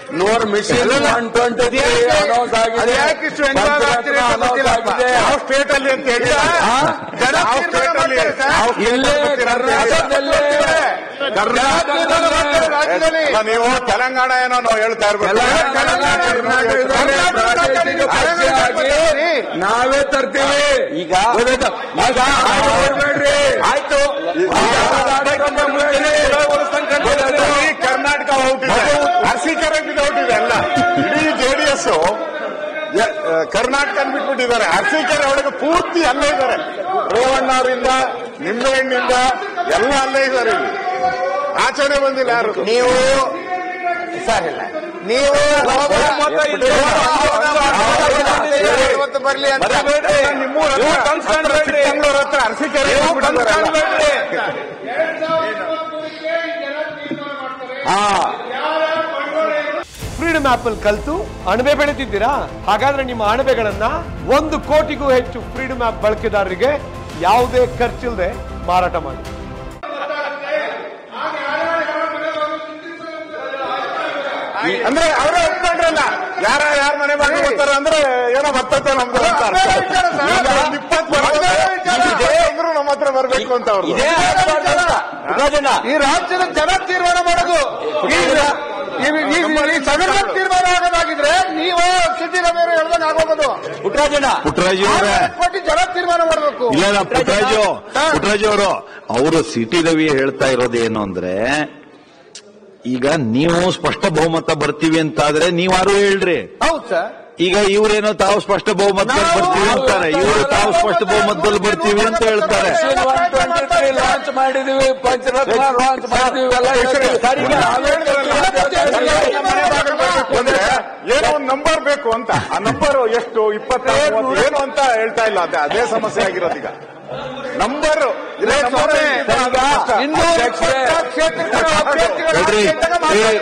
ನೂರ್ mission one twenty announce ಆಗಿದೆ ಅದ್ಯಾಕೆ ಇಷ್ಟು ಎನ್ವಾಲ್ ಆಗ್ತಿದೆ ಅಂತ ಗೊತ್ತಿಲ್ಲ ಅಪ್ಪ. ಯಾವ ಸ್ಟೇಟ್ ಅಲ್ಲಿ ಅಂತ ಹೇಳಿ ಜನ ಯಾವ ತೀರ್ಮಾನ ಸ್ಟೇಟ್ ಅಲ್ಲಿ ಮಾಡ್ತಾರೆ ಸರ್. ಯಾವ state ಇಲ್ಲೇ ಅಲ್ಲಿ ಗೊತ್ತಿಲ್ಲ ಅಂತ ಹೇಳಿ. ಕರ್ನಾಟಕದಲ್ಲೇ ಕರ್ನಾಟಕದಲ್ಲೇ ರಾಜ್ಯದಲ್ಲಿ ಅಲ್ಲ, ನೀವು ತೆಲಂಗಾಣ ಏನೋ ನಾವು ಹೇಳ್ತಾ ಇರ್ಬೇಕು ನಾವೇ ತರ್ತೀವಿ ಈಗ ಗೊತ್ತಾಯ್ತಾ? ಈಗ ಮಾಡ್ಬೇಡ್ರಿ. ಆಯ್ತು ಇಡೀ ಕರ್ನಾಟಕ ಔಟಿದೆ ಅರಸೀಕೆರೆ ಔಟಿದೆ ಅಲ್ಲ ಇಡೀ ಜೆಡಿಎಸ್ ಕರ್ನಾಟಕ ಬಿಟ್ಬಿಟ್ಟಿದ್ದಾರೆ ಅರಸೀಕೆರೆ ಒಳಗೆ ಪೂರ್ತಿ ಅಲ್ಲೇ ಇದ್ದಾರೆ ರೇವಣ್ಣ ಅವರಿಂದ ನಿಂಬೆಹಣ್ಣಿಂದ ಎಲ್ಲ ಅಲ್ಲೇ ಇದ್ದಾರೆ ಇಲ್ಲಿ ಆಚರಣೆ ಬಂದಿಲ್ಲ ಯಾರು ನೀವು ಸರ್ ಇಲ್ಲ ನೀವು ಇವತ್ತು ಬರ್ಲಿ ಅಂತ ನಿಮ್ಮೂರ ಹತ್ರ ಚಿಕ್ಕಮಗಳೂರ್ ಹತ್ರ ಅರಸೀಕೆರೆ ಬಿಟ್ಬಿಟ್ಟಿದ್ದಾರೆ ಎಲ್ಲ. ಹಾ ಫ್ರೀಡಮ್ ಆಪ್ ಅಲ್ಲಿ ಕಲ್ತು ಅಣಬೆ ಬೆಳೆದಿದ್ದೀರಾ ಹಾಗಾದ್ರೆ ನಿಮ್ಮ ಅಣಬೆಗಳನ್ನ ಒಂದು ಕೋಟಿಗೂ ಹೆಚ್ಚು ಫ್ರೀಡಮ್ ಆಪ್ ಬಳಕೆದಾರರಿಗೆ ಯಾವುದೇ ಖರ್ಚಿಲ್ಲದೆ ಮಾರಾಟ ಮಾಡಿ ಅಂದ್ರೆ ಅವರೇ ಒಪ್ಕೊಂಡ್ರಲ್ಲ ಯಾರ ಯಾರ ಮನೆ ಬಾಗಿಲು ಬರ್ತಾರೆ ಅಂದ್ರೆ ಏನೋ ಬರ್ತತೆ ನಮ್ದು ಅಂತ ಅರ್ಥ. ಈಗ ಒಂದ್ ಇಪ್ಪತ್ತು ಬರ್ತದೆ, ಇದೇ ಅಂದ್ರೂ ನಮ್ಮ ಹತ್ರ ಬರ್ಬೇಕು ಅಂತ ಅವ್ರು ಈ ರಾಜ್ಯದ ಜನ ತೀರ್ಮಾನ ಮಾಡೋದು ಈಗ ಈ- ಈ- ಈ ಸದನ ತೀರ್ಮಾನ ಆಗೋದಾಗಿದ್ರೆ ನೀವು ಸಿದ್ದರಾಮಯ್ಯ ಹೇಳ್ದಂಗೆ ಆಗೋಗೋದು ಪುಟ್ಟರಾಜು ಅವರೇ ಕೋಟಿ ಜನ ತೀರ್ಮಾನ ಮಾಡಬೇಕು ಇಲ್ಲ ಪುಟ್ಟರಾಜು ಪುಟ್ಟರಾಜು ಅವರು ಅವರು ಸಿಟಿ ರವಿ ಹೇಳ್ತಾ ಇರೋದು ಏನು ಅಂದ್ರೆ ಈಗ ನೀವು ಸ್ಪಷ್ಟ ಬಹುಮತ ಬರ್ತೀವಿ ಅಂತಾದ್ರೆ ನೀವಾರು ಹೇಳ್ರಿ ಹೌದು ಸರ್ ಈಗ ಇವ್ರೇನೋ ತಾವು ಸ್ಪಷ್ಟ ಬಹುಮತದಲ್ಲಿ ಬರ್ತೀವಿ ಅಂತಾರೆ ಇವರು ತಾವು ಸ್ಪಷ್ಟ ಬಹುಮತದಲ್ಲಿ ಬರ್ತೀವಿ ಅಂತ ಹೇಳ್ತಾರೆ ಲಾಂಚ್ ಮಾಡಿದೀವಿ ಪಂಚರತ್ನ ಲಾಂಚ್ ಮಾಡಿದೀವಿ ಎಲ್ಲ ಹೇಳ್ತೀವಿ. ನಾವೇ ಮನೆ ಬಾಗಿಲು ಬರ್ಬೇಕು ಅಂದ್ರೆ ಏನೋ ಒಂದು ನಂಬರ್ ಬೇಕು ಅಂತ ಆ ನಂಬರ್ ಎಷ್ಟು ಇಪ್ಪತ್ತೈದು ಏನು ಅಂತ ಹೇಳ್ತಾ ಇಲ್ಲ ಅದೇ ಅದೇ ಸಮಸ್ಯೆ ಆಗಿರೋದು ಈಗ ನಂಬರ್ ಇನ್ನೂ ಕ್ಷೇತ್ರಗಳು ಅಭ್ಯರ್ಥಿಗಳ ನೋಡ್ರಿ, ಆಯ್ಕೆಯಾಗ ಮಾತಾಡಿ.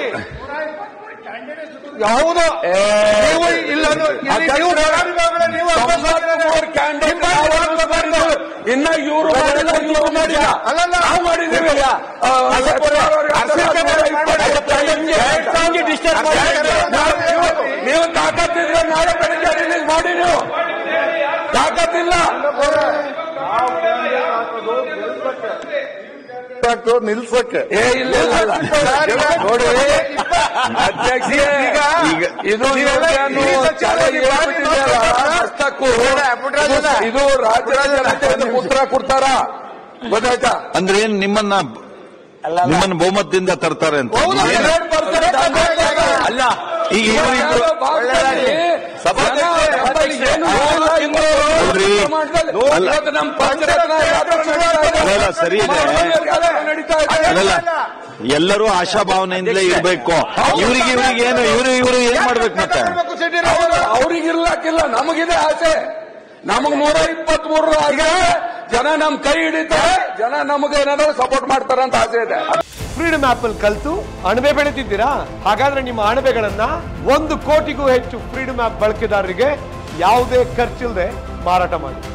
ಯಾವುದು ನೀವು ಇಲ್ಲ ಇಲ್ಲಿ ನೀವು ಫಲಾನುಭವಿಗಳು ನೀವು ಮೂರು ಕ್ಯಾಂಡಿಡೇಟ್ ಇನ್ನ ಇವರು ಮಾಡಿಲ್ಲ ಇವರು ಮಾಡಿಲ್ಲ ಅಲ್ಲಲ್ಲ. ನಾವು ಮಾಡಿದ್ದೀವಿ ಆ, ಹೆಂಗೆ ಡಿಸ್ಟರ್ಬ್ ಮಾಡಿದ್ದೀರಿ? ನಾವು- ನೀವು ತಾಕತ್ತಿದ್ರೆ ನಾಳೆ ಬೆಳಿಗ್ಗೆ ರಿಲೀಸ್ ಮಾಡಿ ನೀವು ತಾಕತ್ತಿಲ್ಲ ನಿಲ್ಸಕ್ಕೆ ಏ ಇಲ್ಲ ಇಲ್ಲ, ಇಲ್ಲ. ನೋಡಿ ಅಧ್ಯಕ್ಷ ಈಗ- ಇದು ಯೋಗ್ಯನು ಚೆನ್ನಾಗಿ ಹೇಳ್ಬಿಟ್ಟಿದ್ಯಲ್ಲ, ಅಷ್ಟಕ್ಕೂ ಇದು ರಾಜ್ಯದ ಜನತೆಯಿಂದ ಉತ್ತರ ಕೊಡ್ತಾರ ಗೊತ್ತಾಯ್ತಾ ಅಂದ್ರೆ ಏನ್ ನಿಮ್ಮನ್ನ ನಿಮ್ಮನ್ನ ಬಹುಮತದಿಂದ ತರ್ತಾರೆ ಅಂತ ಏನು? ಅಲ್ಲ ಈಗ ಇವ್ರಿಬ್ರು ನೋಡ್ರಿ, ಅಲ್ಲ. ನಮ್ಮ ಪಂಚರತ್ನ ಯಾತ್ರೆ ನಡೀತಾ ಇದೆ. ಅಲ್ಲ, ಸರಿ ಇದೆ. ನಡೀತಾ ಇದೆ. ಅಲ್ಲಲ್ಲ ಎಲ್ಲರೂ ಆಶಾಭಾವನೆಯಿಂದಲೇ ಇರ್ಬೇಕು ಇವ್ರಿಗೆ ಇವ್ರಿಗೆ ಏನು ಇವ್ರು ಇವ್ರು ಏನ್ ಮಾಡ್ಬೇಕು ಮತ್ತೆ ಹೌದು, ಅವ್ರಿಗಿರ್ಲಕ್ಕಿಲ್ಲ ನಮಗಿದೆ ಆಸೆ ನಮಗ್ ನೂರ ಇಪ್ಪತ್ತ್ ಮೂರು ಆಗಿದೆ ಜನ ನಮ್ ಕೈ ಹಿಡಿತಾರೆ ಜನ ನಮಗೆ ಏನಾದ್ರು ಸಪೋರ್ಟ್ ಮಾಡ್ತಾರೆ ಅಂತ ಆಸೆ ಇದೆ ಫ್ರೀಡಮ್ ಆಪ್ ಅಲ್ಲಿ ಕಲ್ತು ಅಣಬೆ ಬೆಳೆದಿದ್ದೀರಾ ಹಾಗಾದ್ರೆ ನಿಮ್ಮ ಅಣಬೆಗಳನ್ನ ಒಂದು ಕೋಟಿಗೂ ಹೆಚ್ಚು ಫ್ರೀಡಮ್ ಆಪ್ ಬಳಕೆದಾರರಿಗೆ ಯಾವುದೇ ಖರ್ಚಿಲ್ಲದೆ ಮಾರಾಟ ಮಾಡಿ